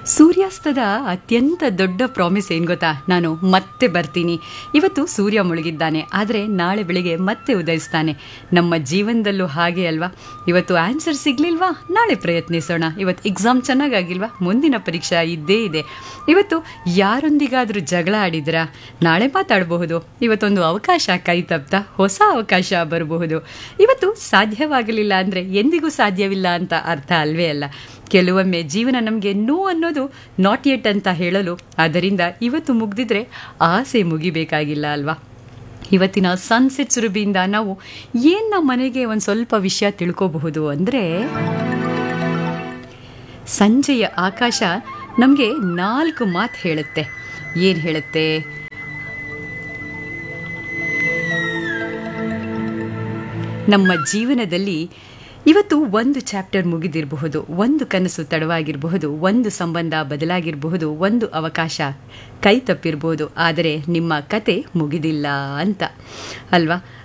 ಸೂರ್ಯಾಸ್ತದ ಅತ್ಯಂತ ದೊಡ್ಡ ಪ್ರಾಮಿಸ್ ಏನು ಗೊತ್ತಾ ನಾನು ಮತ್ತೆ ಬರ್ತೀನಿ ಇವತ್ತು ಸೂರ್ಯ ಮುಳುಗಿದ್ದಾನೆ ಆದರೆ ನಾಳೆ ಬೆಳಿಗ್ಗೆ ಮತ್ತೆ ಉದಯಿಸ್ತಾನೆ ನಮ್ಮ ಜೀವನದಲ್ಲೂ ಹಾಗೆ ಅಲ್ವಾ ಇವತ್ತು ಆನ್ಸರ್ ಸಿಗ್ಲಿಲ್ವಾ ನಾಳೆ ಪ್ರಯತ್ನಿಸೋಣ ಇವತ್ತು ಎಕ್ಸಾಮ್ ಚೆನ್ನಾಗಾಗಿಲ್ವಾ ಮುಂದಿನ ಪರೀಕ್ಷಾ ಇದ್ದೇ ಇದೆ ಇವತ್ತು ಯಾರೊಂದಿಗಾದರೂ ಜಗಳ ಆಡಿದ್ರಾ ನಾಳೆ ಮಾತಾಡಬಹುದು ಇವತ್ತೊಂದು ಅವಕಾಶ ಕೈ ತಪ್ತಾ ಹೊಸ ಅವಕಾಶ ಬರಬಹುದು ಇವತ್ತು ಸಾಧ್ಯವಾಗಲಿಲ್ಲ ಅಂದರೆ ಎಂದಿಗೂ ಸಾಧ್ಯವಿಲ್ಲ ಅಂತ ಅರ್ಥ ಅಲ್ವೇ ಅಲ್ಲ ಕೆಲವೊಮ್ಮೆ ಜೀವನ ನಮಗೆ ನೋ ಅನ್ನೋದು ನಾಟ್ ಯೆಟ್ ಅಂತ ಹೇಳಲು ಆದ್ದರಿಂದ ಇವತ್ತು ಮುಗ್ದಿದ್ರೆ ಆಸೆ ಮುಗಿಬೇಕಾಗಿಲ್ಲ ಅಲ್ವಾ ಇವತ್ತಿನ ಸನ್ಸೆಟ್ ಸುರಭಿಯಿಂದ ನಾವು ಏನು ನಮ್ಮ ಮನೆಗೆ ಒಂದು ಸ್ವಲ್ಪ ವಿಷಯ ತಿಳ್ಕೋಬಹುದು ಅಂದರೆ ಸಂಜೆಯ ಆಕಾಶ ನಮಗೆ ನಾಲ್ಕು ಮಾತು ಹೇಳುತ್ತೆ ಏನು ಹೇಳುತ್ತೆ ನಮ್ಮ ಜೀವನದಲ್ಲಿ ಇವತ್ತು ಒಂದು ಚಾಪ್ಟರ್ ಮುಗಿದಿರಬಹುದು ಒಂದು ಕನಸು ತಡವಾಗಿರಬಹುದು ಒಂದು ಸಂಬಂಧ ಬದಲಾಗಿರಬಹುದು ಒಂದು ಅವಕಾಶ ಕೈ ತಪ್ಪಿರಬಹುದು ಆದರೆ ನಿಮ್ಮ ಕತೆ ಮುಗಿದಿಲ್ಲ ಅಂತ ಅಲ್ವಾ